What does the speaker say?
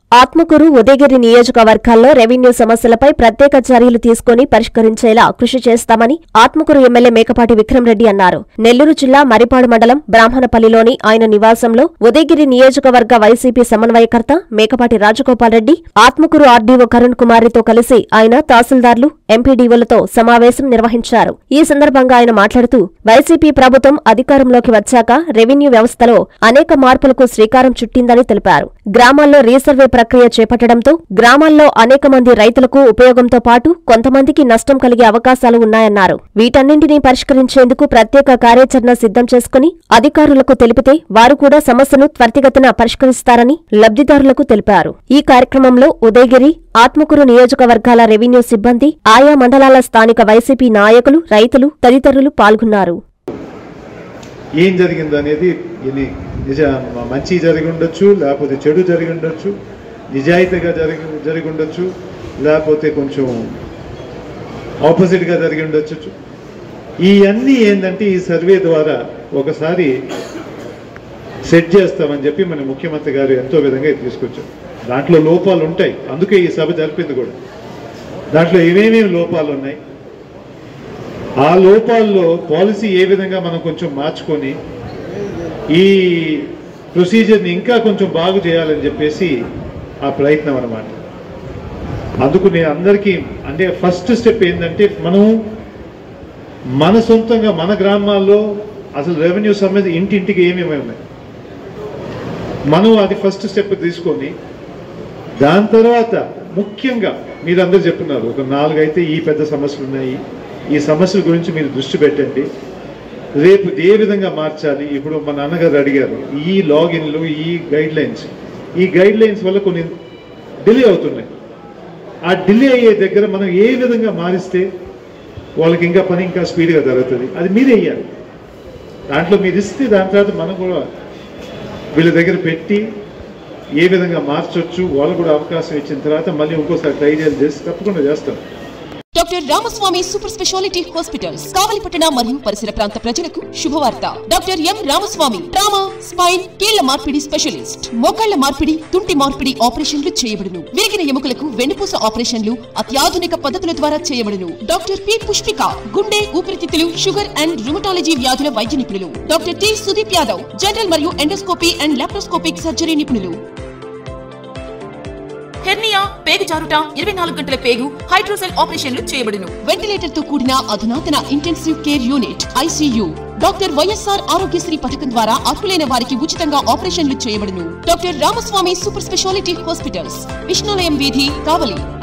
ఆత్మకూరు ఉదయగిరి నియోజకవర్గాల్లో రెవెన్యూ సమస్యలపై ప్రత్యేక చర్యలు తీసుకుని పరిష్కరించేలా కృషి చేస్తామని ఆత్మకూరు ఎమ్మెల్యే మేకపాటి విక్రమరెడ్డి అన్నారు నెల్లూరు జిల్లా మరిపాడు మండలం బ్రాహ్మణపల్లిలోని ఆయన నివాసంలో ఉదయగిరి నియోజకవర్గ వైసీపీ సమన్వయకర్త మేకపాటి రాజగోపాల్ రెడ్డి ఆత్మకూరు ఆర్డీఓ కరుణ్ కుమారితో కలిసి ఆయన తహసీల్దార్లు ఎంపీడీఓలతో సమావేశం నిర్వహించారు ఈ సందర్భంగా ఆయన మాట్లాడుతూ వైసీపీ ప్రభుత్వం అధికారంలోకి వచ్చాక రెవెన్యూ వ్యవస్థలో అనేక మార్పులకు శ్రీకారం చుట్టిందని తెలిపారు గ్రామాల్లో రీసర్వే ప్రక్రియ చేపట్టడంతో గ్రామాల్లో అనేక మంది రైతులకు ఉపయోగంతో పాటు కొంతమందికి నష్టం కలిగే అవకాశాలు ఉన్నాయన్నారు వీటన్నింటినీ పరిష్కరించేందుకు ప్రత్యేక కార్యాచరణ సిద్ధం చేసుకుని అధికారులకు తెలిపితే వారు కూడా సమస్యను త్వరితగతిన పరిష్కరిస్తారని లబ్ధిదారులకు తెలిపారు ఈ కార్యక్రమంలో ఉదయగిరి ఆత్మకూరు నియోజకవర్గాల రెవెన్యూ సిబ్బంది ఆయా మండలాల స్థానిక వైసీపీ నాయకులు రైతులు తదితరులు పాల్గొన్నారు ఏం జరిగింది అనేది ఇది నిజ మంచి జరిగి ఉండొచ్చు లేకపోతే చెడు జరిగి ఉండొచ్చు నిజాయితీగా జరిగి జరిగి ఉండొచ్చు లేకపోతే కొంచెం ఆపోజిట్గా జరిగి ఉండొచ్చు ఇవన్నీ ఏంటంటే ఈ సర్వే ద్వారా ఒకసారి సెట్ చేస్తామని చెప్పి మన ముఖ్యమంత్రి గారు ఎంతో విధంగా ఇది తీసుకొచ్చారు దాంట్లో లోపాలు ఉంటాయి అందుకే ఈ సభ జరిపింది కూడా దాంట్లో ఏమేమేమి లోపాలు ఉన్నాయి ఆ లోపాల్లో పాలసీ ఏ విధంగా మనం కొంచెం మార్చుకొని ఈ ప్రొసీజర్ని ఇంకా కొంచెం బాగు చేయాలని చెప్పేసి ఆ ప్రయత్నం అన్నమాట అందుకు నేను అందరికీ అంటే ఫస్ట్ స్టెప్ ఏంటంటే మనం మన సొంతంగా మన గ్రామాల్లో అసలు రెవెన్యూ సంబంధించి ఇంటింటికి ఏమేమి ఉన్నాయి మనం అది ఫస్ట్ స్టెప్ తీసుకొని దాని తర్వాత ముఖ్యంగా మీరు అందరు చెప్తున్నారు ఒక నాలుగైతే ఈ పెద్ద సమస్యలు ఉన్నాయి ఈ సమస్యల గురించి మీరు దృష్టి పెట్టండి రేపు ఏ విధంగా మార్చాలి ఇప్పుడు మా నాన్నగారు అడిగారు ఈ లాగిన్లు ఈ గైడ్ లైన్స్ ఈ గైడ్ లైన్స్ వల్ల కొన్ని డిలే అవుతున్నాయి ఆ డిలే అయ్యే దగ్గర మనం ఏ విధంగా మారిస్తే వాళ్ళకి ఇంకా పని ఇంకా స్పీడ్గా జరుగుతుంది అది మీరే ఇయ్యాలి దాంట్లో మీరు ఇస్తే దాని తర్వాత మనం కూడా వీళ్ళ దగ్గర పెట్టి ఏ విధంగా మార్చొచ్చు వాళ్ళు కూడా అవకాశం ఇచ్చిన తర్వాత మళ్ళీ ఇంకోసారి ట్రై చేసి తప్పకుండా చేస్తాం doctor Ramaswamy super speciality hospitals కావలిపట్టణ మరియు పరిసర ప్రాంత ప్రజలకు శుభవార్త doctor M Ramaswamy trauma spine కీళ్ల మార్పిడి స్పెషలిస్ట్ మోకాళ్ల మార్పిడి తుంటి మార్పిడి ఆపరేషన్లు చేయబడును విరిగిన ఎముకలకు వెన్నుపూస ఆపరేషన్లు అత్యాధునిక పద్ధతుల ద్వారా చేయబడును డాక్టర్ పి పుష్పిక గుండె ఊపిరితిత్తులు షుగర్ అండ్ రుమటాలజీ వ్యాధుల వైద్య నిపుణులు doctor T Sudeep Yadav general మరియు ఎండోస్కోపీ అండ్ లాప్రోస్కోపిక్ సర్జరీ నిపుణులు హెర్నియా పేగు జారుట ఇరవై నాలుగు గంటల పేగు హైడ్రోసెల్ ఆపరేషన్లు చేయబడును వెంటిలేటర్ తో కూడిన అధునాతన intensive care unit ICU doctor YSR Aarogyasri పథకం ద్వారా అర్హులైన వారికి ఉచితంగా ఆపరేషన్లు చేయబడును doctor Ramaswamy super speciality hospitals Vishnulayam వీధి కావలి